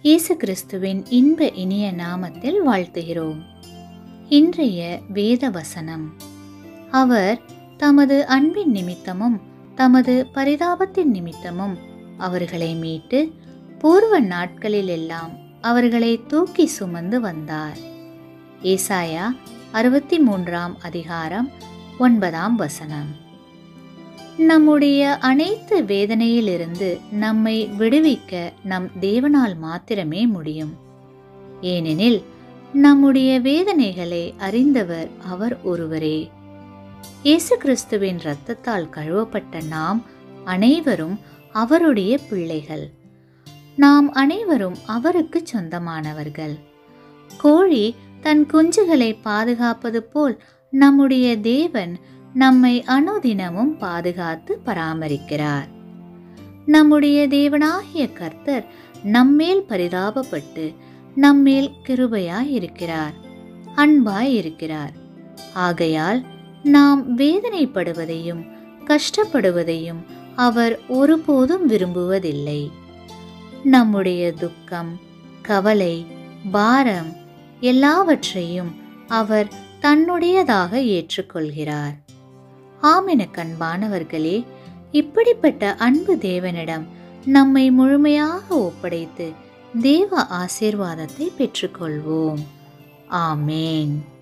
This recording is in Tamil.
இயேசு கிறிஸ்துவின் இன்ப இனிய நாமத்தில் வாழ்த்துகிறோம் இன்றைய வேத வசனம் அவர் தமது அன்பின் நிமித்தமும் தமது பரிதாபத்தின் நிமித்தமும் அவர்களை மீட்டு பூர்வ நாட்களிலெல்லாம் அவர்களை தூக்கி சுமந்து வந்தார் ஏசாயா அறுபத்தி மூன்றாம் அதிகாரம் ஒன்பதாம் வசனம் நம்முடைய அனைத்து வேதனையிலிருந்து நம்மை விடுவிக்க நம் தேவனால் மாத்திரமே முடியும் ஏனெனில் நம்முடைய வேதனைகளை அறிந்தவர் அவர் ஒருவரே இயேசு கிறிஸ்துவின் இரத்தத்தால் கழுவப்பட்ட நாம் அனைவரும் அவருடைய பிள்ளைகள் நாம் அனைவரும் அவருக்கு சொந்தமானவர்கள் கோழி தன் குஞ்சுகளை பாதுகாப்பது போல் நம்முடைய தேவன் நம்மை அனுதினமும் பாதுகாத்து பராமரிக்கிறார் நம்முடைய தேவனாகிய கர்த்தர் நம்மேல் பரிதாபப்பட்டு நம்மேல் கிருபையாய் இருக்கிறார் அன்பாய் இருக்கிறார் ஆகையால் நாம் வேதனைப்படுவதையும் கஷ்டப்படுவதையும் அவர் ஒருபோதும் விரும்புவதில்லை நம்முடைய துக்கம் கவலை பாரம் எல்லாவற்றையும் அவர் தன்னுடையதாக ஏற்றுக்கொள்கிறார் ஆமென கண்பானவர்களே இப்படிப்பட்ட அன்பு தேவனிடம் நம்மை முழுமையாக ஒப்படைத்து தேவ ஆசீர்வாதத்தை பெற்றுக்கொள்வோம் ஆமேன்